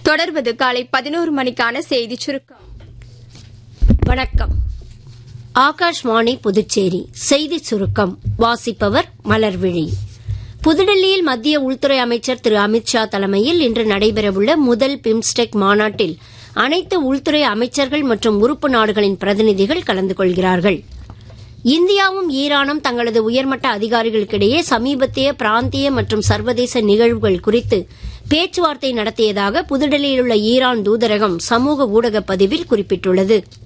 தொடர்வது காலை பதினோரு மணிக்கான செய்திச் சுருக்கம் வணக்கம் ஆகாஷ்வாணி புதுச்சேரி செய்தி சுருக்கம் வாசிப்பவர் மலர்விழி புதுடெல்லியில் மத்திய உள்துறை அமைச்சர் திரு அமித்ஷா தலைமையில் இன்று நடைபெறவுள்ள முதல் பிம்ஸ்டெக் மாநாட்டில் அனைத்து உள்துறை அமைச்சர்கள் மற்றும் உறுப்பு நாடுகளின் பிரதிநிதிகள் கலந்து கொள்கிறார்கள் இந்தியாவும் ஈரானும் தங்களது உயர்மட்ட அதிகாரிகளுக்கிடையே சமீபத்திய பிராந்திய மற்றும் சர்வதேச நிகழ்வுகள் குறித்து பேச்சுவார்த்தை நடத்தியதாக புதுடெல்லியில் உள்ள ஈரான் தூதரகம் சமூக ஊடக பதிவில் குறிப்பிட்டுள்ளது